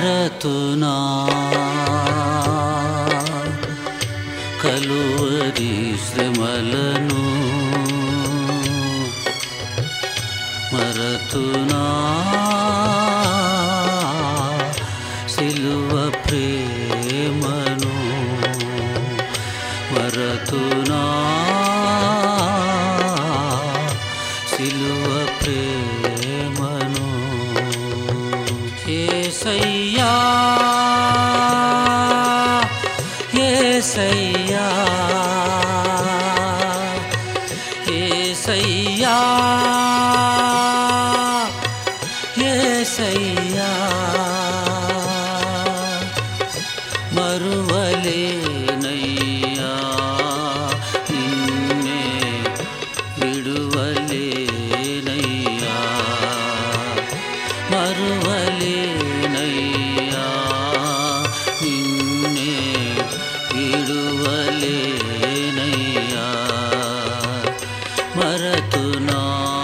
మరతునా కలువరి శ్రమలను మరతునా సిలువ ప్రేమను మరతునా సిలువ ప్రేమను ఏసయ్యా ఏసయ్యా ఏసయ్యా ఏసయ్యా మరువలేనయ్యా నిన్నే విడువలేనయ్యా మరువలేనయ్యా నిన్నే విడువలేనయ్యా మరతునా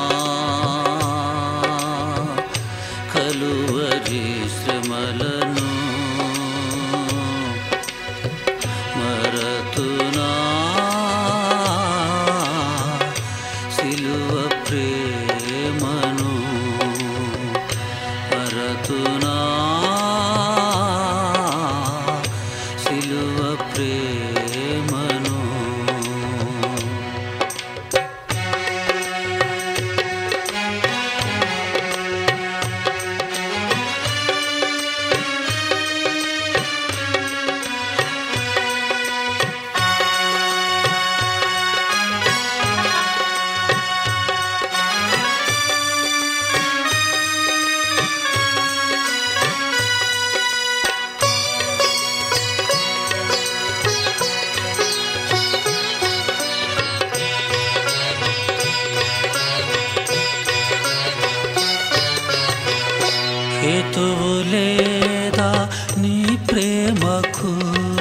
కలువరి శ్రమలను మరతునా సిలువ ప్రేమను మరతునా సిలువ ప్రేమను హేతువు లేదా నీ ప్రేమకు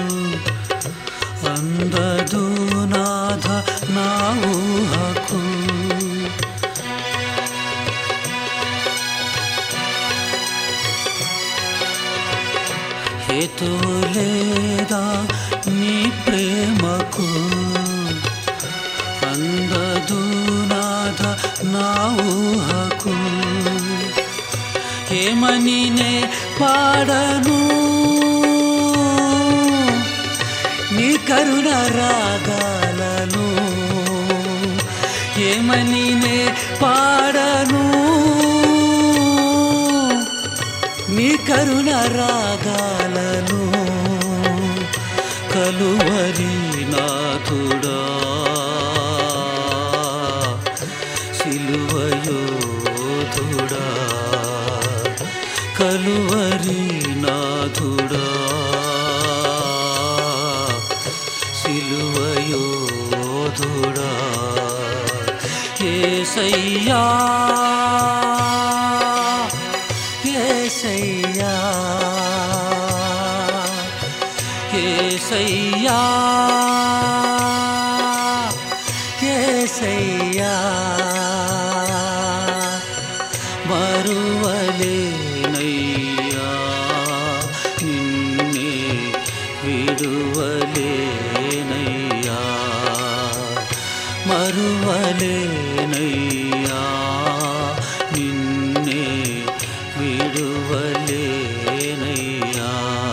అందదు నాథ నా ఊహకు హేతువు లేదా నీ ప్రేమకు అందదు నాథ నా ఊహకు ఏమని నే పాడను నీ కరుణ రాగాలను ఏమని నే పాడను నీ కరుణ రాగాలను కలువరి నాథుడా సిలువయోధుడా కలువరి నాథుడా సిలువయోధుడా ఏసయ్యా ఏసయ్యా ఏసయ్యా ఏసయ్యా మరువలేనయ్యా నిన్నే విడువలేనయ్యా మరువలేనయ్యా నిన్నే విడువలేనయ్యా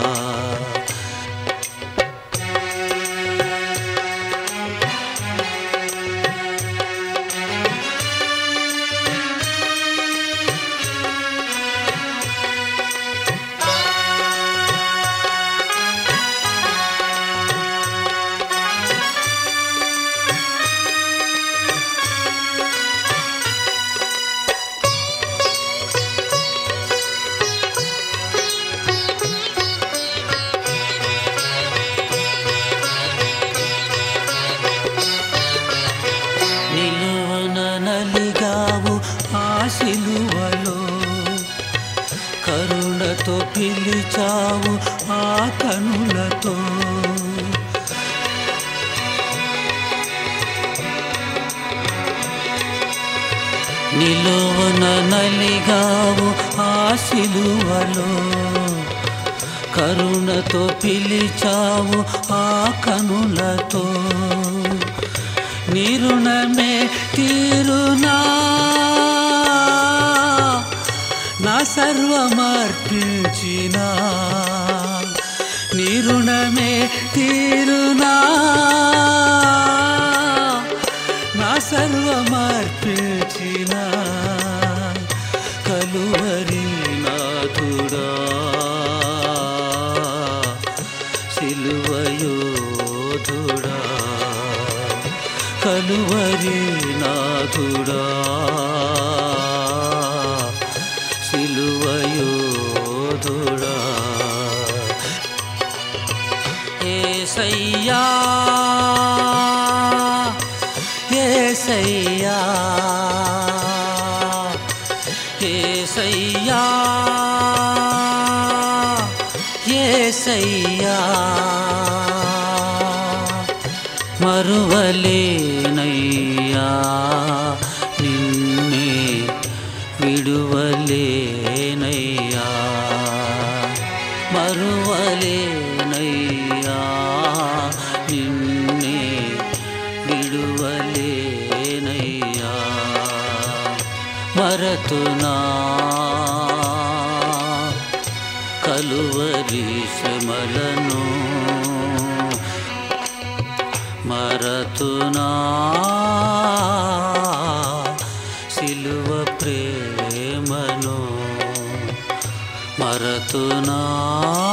నిలువన నలిగావు ఆ సిలువలో కరుణతో పిలిచావు ఆ కనులతో నిలువన నలిగావు ఆ సిలువలో కరుణతో పిలిచావు ఆ కనులతో నిరుణమే తీరునా నా సర్వమర్పించిన నిరుణమే తీరునా నా సర్వమర్పించిన కలువరి నాథుడా సిలువయోధుడా కలువరి నాథుడా సిలువయోధుడా ఏసయ్యా ఏసయ్యా ఏసయ్యా ఏసయ్యా మరువలేనయ్యా నిన్నే విడువలేనయ్యా మరువలేనయ్యా నిన్నే విడువలేనయ్యా మరతునా కలువరి శ్రమలను మరతునా సిలువ ప్రేమను మరతునా